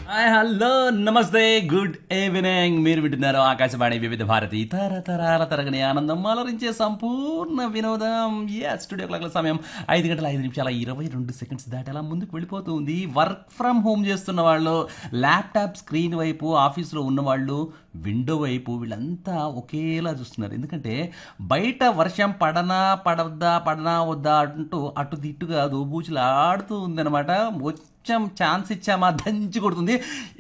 hi hello నమస్తే good evening మీరు వింటున్నారు ఆకాశవాణి వివిధ భారతి తరతరాల తరగని ఆనందం అలరించే సంపూర్ణ వినోదం ఎస్ స్టూడియో క్లాక్ల సమయం ఐదు గంటల ఐదు నిమిషాల ఇరవై రెండు సెకండ్స్ దాటి అలా ముందుకు వెళ్ళిపోతుంది వర్క్ ఫ్రమ్ హోమ్ చేస్తున్న వాళ్ళు ల్యాప్టాప్ స్క్రీన్ వైపు ఆఫీస్లో ఉన్న వాళ్ళు విండో వైపు వీళ్ళంతా ఒకేలా చూస్తున్నారు ఎందుకంటే బయట వర్షం పడనా పడద్దా పడనా వద్దా అంటూ అటు దిట్టుగా దోబూచులు ఆడుతూ ఉందన్నమాట వచ్చాం ఛాన్స్ ఇచ్చామా దంచి కొడుతుంది